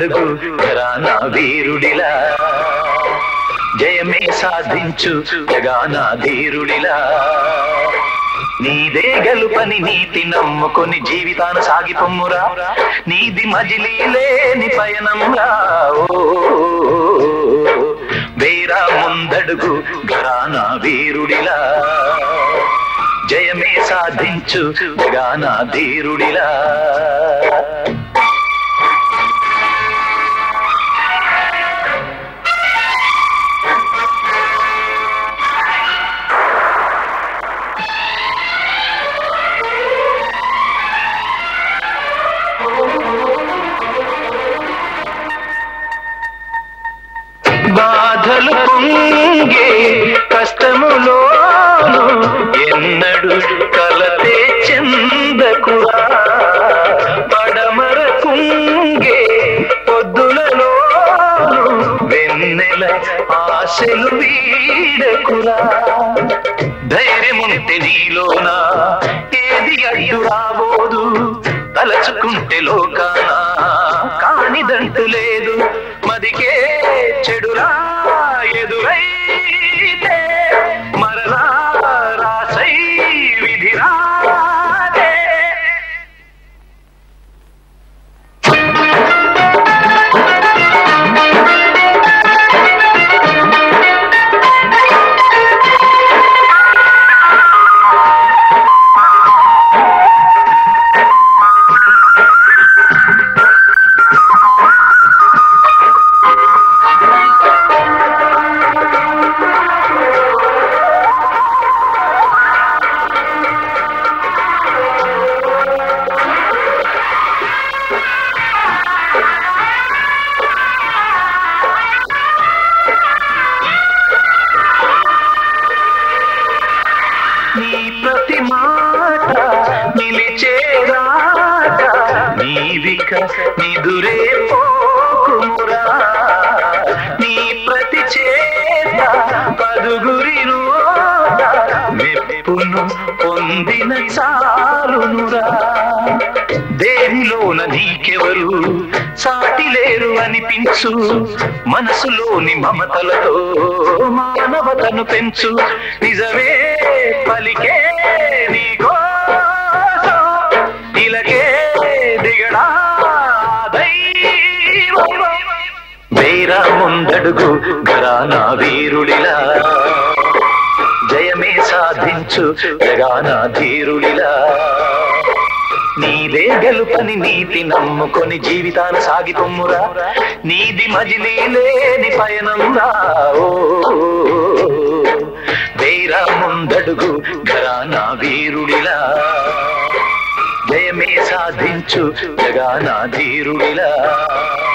ముందడుగు ఘరానా వీరుడిలా జయమే సాధించు జగానా ధీరుడిలా నీదే గెలుపని నీతి నమ్ముకొని జీవితాన సాగిపొమ్మురా నీది మజిలీ లేని పయనంరా ఓ వేరా ముందడుగు ఘరానా వీరుడిలా జయమే సాధించు జగానా ధీరుడిలా బాధలు పొంగే కష్టములోను ఎన్నడు కలతే చెందకురా పడమర కుంగే పొద్దులలోను వెన్నెల ఆశలు వీడకురా ధైర్యముంటే నీలోన ఏది అడ్డు రాబోదు తలచుకుంటే లోకాన కానిదంటూ లేదు మదికే చెడురా ఎదురైతే మరలా రాసై విధిరాదే నీ ప్రతి మాట నిలిచేరాక నీవిక నిదురే పోకుమురా నీ ప్రతి చేత పదుగురి మెప్పును పొందిన చాలునురా దేనిలోన నీకెవరు సాటి లేరు అనిపించు మనసులోని మమతలతో మానవతను పెంచు నిజమే పలికే నీకోసం ఇలకే దిగడా దైవం వేరా ముందడుగు ఘరానా వీరుడిలా జయమే సాధించు జగానా ధీరుడిలా నీదే గెలుపని నీతి నమ్ముకొని జీవితాన్ని సాగిపొమ్మురా నీది మజిలీ లేని పయనంరా ఓ వేరా ముందడుగు ఘరానా వీరుడిలా జయమే సాధించు జగానా ధీరుడిలా